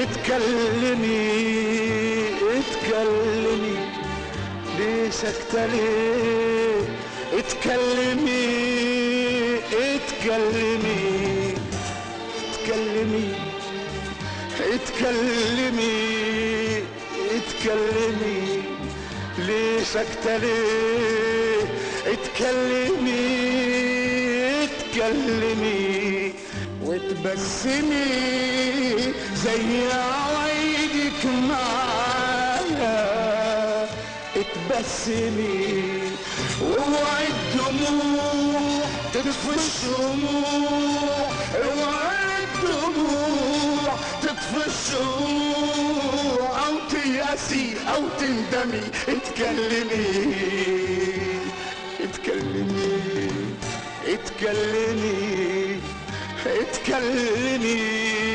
اتكلمي اتكلمي ليه ساكتة ليه اتكلمي اتكلمي اتكلمي اتكلمي اتكلمي ليه ساكتة ليه اتكلمي اتكلمي وتبسمي زي عوايدك معايا اتبسمي واوعي الدموع تطفي الشموع اوعي الدموع تطفي الشموع او تيأسي او تندمي اتكلمي اتكلمي اتكلمي اتكلمي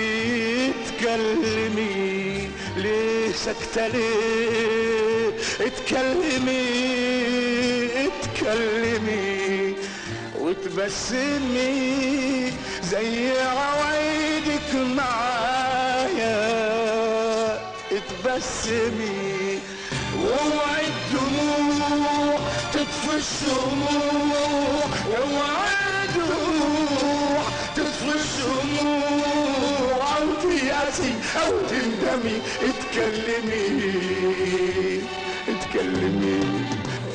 اتكلمي ليه ساكتة ليه اتكلمي اتكلمي وتبسمي زي عوايدك معايا اتبسمي واوعي الدموع تطفي الشموع اوعي الدموع تطفي الشموع او تيأسي او تندمي اتكلمي اتكلمي